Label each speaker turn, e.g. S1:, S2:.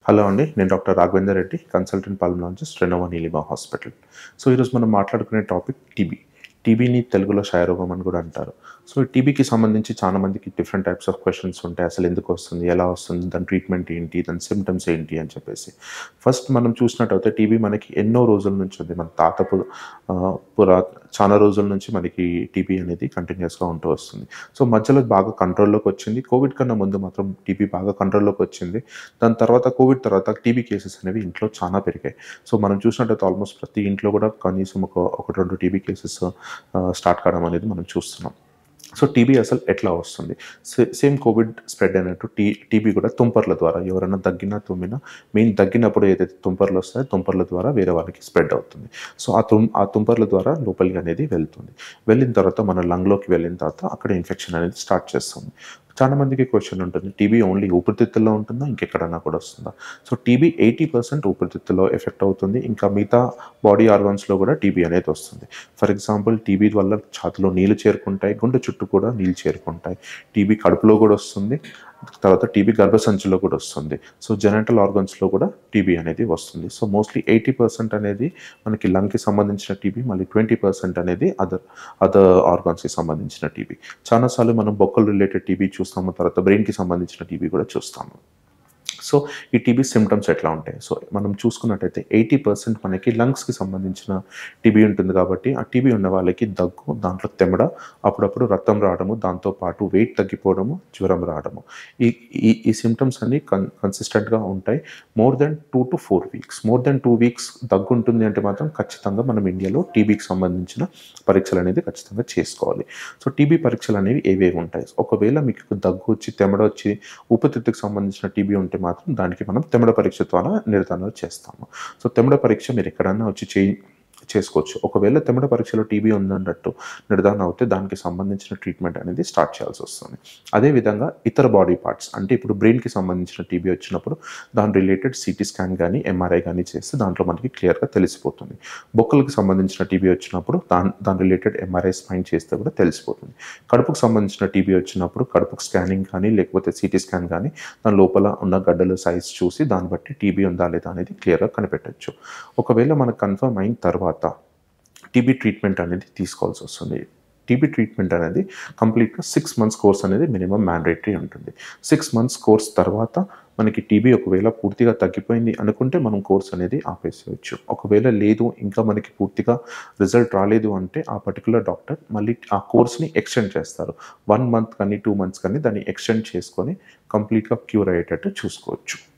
S1: hello అండి నేను doctor Raghavender Reddy consultant pulmonologist Renova Neelima hospital so ఈరోజు మనం మాట్లాడుకునే టాపిక్ టీబీ టీబీని తెలుగులో క్షయరోగం అని కూడా అంటారు సో ఈ టీబీకి సంబంధించి చాలా మందికి డిఫరెంట్ టైప్స్ ఆఫ్ క్వశ్చన్స్ ఉంటాయి అసలు ఎందుకు వస్తుంది ఎలా వస్తుంది దాని ట్రీట్మెంట్ ఏంటి దాని సిమ్టమ్స్ ఏంటి అని చెప్పేసి ఫస్ట్ మనం చూసినట్టయితే టీబీ మనకి ఎన్నో రోజుల నుంచి ఉంది మన తాత పు- ఆ, పురా చాలా రోజుల నుంచి మనకి టీబీ అనేది కంటిన్యూస్గా ఉంటూ వస్తుంది సో మధ్యలో బాగా కంట్రోల్లోకి వచ్చింది కోవిడ్ కన్నా ముందు మాత్రం టీబీ బాగా కంట్రోల్లోకి వచ్చింది దాని తర్వాత కోవిడ్ తర్వాత టీబీ కేసెస్ అనేవి ఇంట్లో చాలా పెరిగాయి సో మనం చూసినట్టయితే ఆల్మోస్ట్ ప్రతి ఇంట్లో కూడా కనీసం ఒక ఒకటి రెండు టీబీ కేసెస్ స్టార్ట్ కావడం అనేది మనం చూస్తున్నాం సో టీబీ అసలు ఎట్లా వస్తుంది సే- సేమ్ కోవిడ్ స్ప్రెడ్ అయినట్టు టీ టీబీ కూడా తుంపర్ల ద్వారా ఎవరైనా దగ్గినా తుమ్మినా మెయిన్ దగ్గినప్పుడు ఏదైతే తుంపర్లు వస్తాయో తుంపర్ల ద్వారా వేరే వాళ్ళకి స్ప్రెడ్ అవుతుంది సో ఆ తుమ్ ఆ తుంపర్ల ద్వారా లోపలికి అనేది వెళ్తుంది వెళ్ళిన తర్వాత మన లంగ్లోకి వెళ్ళిన తర్వాత అక్కడ ఇన్ఫెక్షన్ అనేది స్టార్ట్ చేస్తుంది చాలా మందికి క్వశ్చన్ ఉంటుంది టీబీ ఓన్లీ ఊపిరితిత్తుల్లో ఉంటుందా ఇంకెక్కడన్నా కూడా వస్తుందా సో టీబీ ఎయిటీ పర్సెంట్ ఊపిరితిత్తులో ఎఫెక్ట్ అవుతుంది ఇంకా మిగతా బాడీ ఆర్గన్స్లో కూడా టీబీ అనేది వస్తుంది ఫర్ ఎగ్జాంపుల్ టీబీ వల్ల ఛాతిలో నీళ్లు చేరుకుంటాయి గుండె చుట్టూ కూడా నీళ్ళు చేరుకుంటాయి టీబీ కడుపులో కూడా వస్తుంది తర్వాత టీబీ గర్భసంచిలో కూడా వస్తుంది సో జెనటల్ ఆర్గన్స్లో కూడా టీబీ అనేది వస్తుంది సో మోస్ట్లీ ఎయిటీ పర్సెంట్ అనేది మనకి లంగ్కి సంబంధించిన టీబీ మళ్ళీ ట్వంటీ పర్సెంట్ అనేది అదర్ అదర్ ఆర్గాన్స్కి సంబంధించిన టీబీ చాలాసార్లు మనం బొక్కలు రిలేటెడ్ టీబీ చూస్తాము తర్వాత బ్రెయిన్కి సంబంధించిన టీబీ కూడా చూస్తాము సో ఈ టీబీ సిమ్టమ్స్ ఎట్లా ఉంటాయి సో మనం చూసుకున్నట్టయితే ఎయిటీ పర్సెంట్ మనకి లంగ్స్కి సంబంధించిన టీబీ ఉంటుంది కాబట్టి ఆ టీబీ ఉన్న వాళ్ళకి దగ్గు దాంట్లో తెమడ అప్పుడప్పుడు రక్తం రావడము దాంతోపాటు వెయిట్ తగ్గిపోవడము జ్వరం రావడము ఈ ఈ ఈ సిమ్టమ్స్ అన్ని కన్ కన్సిస్టెంట్గా ఉంటాయి more than two to four weeks more than two weeks దగ్గు ఉంటుంది అంటే మాత్రం ఖచ్చితంగా మనం ఇండియాలో టీబీకి సంబంధించిన పరీక్షలు అనేది ఖచ్చితంగా చేసుకోవాలి సో టీబీ పరీక్షలు అనేవి ఏవేవి ఉంటాయి ఒకవేళ మీకు దగ్గు వచ్చి తెమడ వచ్చి ఊపిరితిత్తుకు సంబంధించిన టీబీ ఉంటే మాత్రం దానికి మనం తెమడ పరీక్ష ద్వారా నిర్ధారణ చేస్తాము సో తెమడ పరీక్ష మీరు ఎక్కడన్నా వచ్చి చేయి చేసుకోవచ్చు ఒకవేళ తెమడ పరీక్షలో టీబీ ఉందన్నట్టు నిర్ధారణ అవుతే దానికి సంబంధించిన ట్రీట్మెంట్ అనేది స్టార్ట్ చేయాల్సి వస్తుంది అదేవిధంగా ఇతర బాడీ పార్ట్స్ అంటే ఇప్పుడు బ్రెయిన్కి సంబంధించిన టీబీ వచ్చినప్పుడు దాని రిలేటెడ్ సిటీ స్కాన్ కానీ ఎంఆర్ఐ కానీ చేస్తే దాంట్లో మనకి క్లియర్గా తెలిసిపోతుంది బొక్కలకు సంబంధించిన టీబీ వచ్చినప్పుడు దాని దాని రిలేటెడ్ ఎంఆర్ఐ స్పైన్ చేస్తే కూడా తెలిసిపోతుంది కడుపుకు సంబంధించిన టీబీ వచ్చినప్పుడు కడుపుకు స్కానింగ్ కానీ లేకపోతే సిటీ స్కాన్ కానీ దాని లోపల ఉన్న గడ్డల సైజ్ చూసి దాన్ని బట్టి టీబీ ఉందా లేదా అనేది క్లియర్గా కనిపెట్టచ్చు ఒకవేళ మనకు కన్ఫర్మ్ అయిన తర్వాత టీబీ ట్రీట్మెంట్ అనేది తీసుకోవాల్సి వస్తుంది టీబీ ట్రీట్మెంట్ అనేది కంప్లీట్గా సిక్స్ మంత్స్ కోర్స్ అనేది మినిమం మ్యాండేటరీ ఉంటుంది సిక్స్ మంత్స్ కోర్స్ తర్వాత మనకి టీబీ ఒకవేళ పూర్తిగా తగ్గిపోయింది అనుకుంటే మనం కోర్స్ అనేది ఆపేసేయచ్చు ఒకవేళ లేదు ఇంకా మనకి పూర్తిగా రిజల్ట్ రాలేదు అంటే ఆ పర్టికులర్ డాక్టర్ మళ్ళీ ఆ కోర్స్ని ఎక్స్టెండ్ చేస్తారు వన్ మంత్ కానీ టూ మంత్స్ కానీ దాన్ని ఎక్స్టెండ్ చేసుకొని కంప్లీట్గా క్యూర్ అయ్యేటట్టు చూసుకోవచ్చు